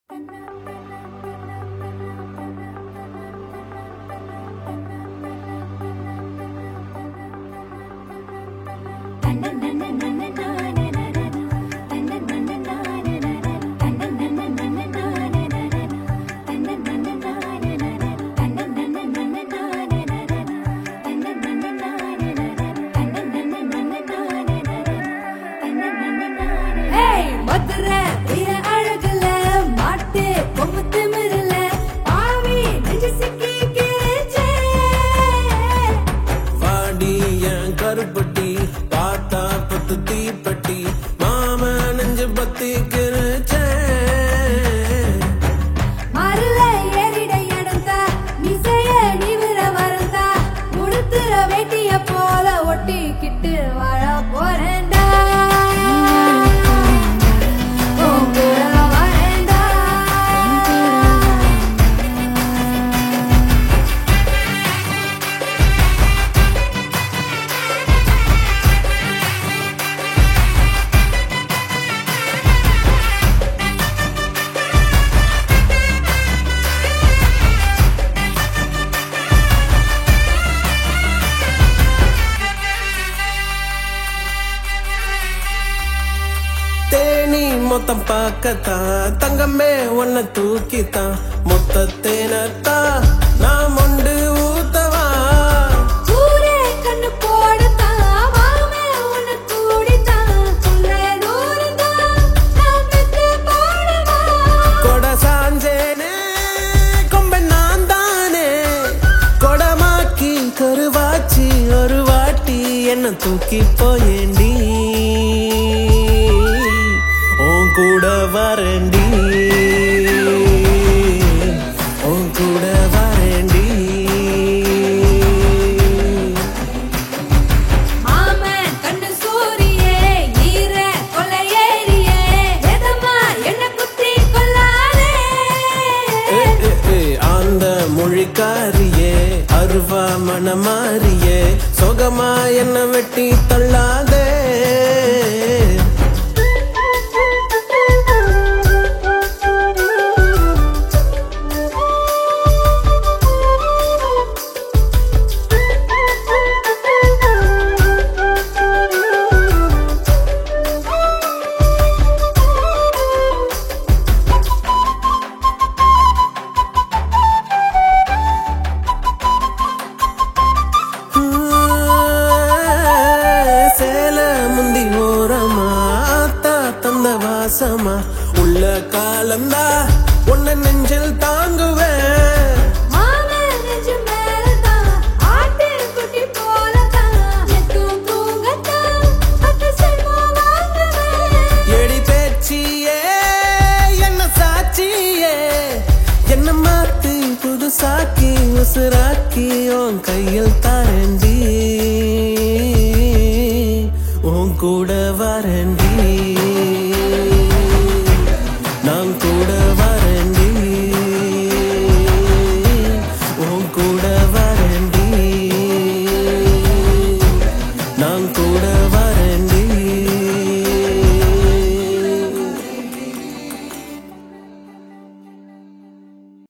ஏய், மதுரை வீர அழகுல, மாட்டு கொம்பு திமிருல, பாவி நெஞ்சு சிக்கி கிழிச்சே. வாடி என் கருப்பட்டி பார்த்தா பத்து தீப்பட்டி மாம நெஞ்சு பத்தி கிருச்சேன் மருள ஏறிட இடந்தா, மிசைய நிமிர மறந்தா, உடுத்துற வேட்டிய போல ஒட்டிக்கிட்டு வாழ போறேன்டா. உன் கூட வரேன்டா. தேனி மொத்தம் பார்க்கத்தான் தங்கமே உன்னை தூக்கித்தான் மொத்த தேனத்தான் நான் மொண்டு ஊத்தவா ஊரே கண்ணு போடத்தான், மாமே உன்னை கூடித்தான், உன்னை தூரந்தான், நான் பெத்து போடவா? கொட சாஞ்சேனே கொம்ப நான் தானே கொடமாக்கி கருவாச்சி ஒரு வாட்டி என்ன தூக்கி போயேண்டி உன் கூட வரேண்டி உன் கூட வரேண்டி மாமன் கண்ணு சூரியே, ஈர கொள்ளையேறியே, எதம்மா என்னை குத்தி கொல்லாதே. ஏ, ஏ, ஏ, அந்த மொழிக்காரியே அருவா மனமாரியே சொகமா என்ன வெட்டி தள்ளாதே சேல முந்தி ஓரமா ஆத்தா தந்த வாசமா உள்ள காலந்தா உன்னை நெஞ்சில் தாங்குவேன் மாமன் நெஞ்சு மேலதான், ஆட்டுக்குட்டி போலதான், எத்தும் தூங்கத்தான், பத்து செல்வம் வாங்குவேன். எடி பேச்சியே என்ன சாட்சியே என்ன மாத்தி புதுசாக்கி உசுராக்கி உன் கையில் தாரண்டி உன் கூட வரண்டி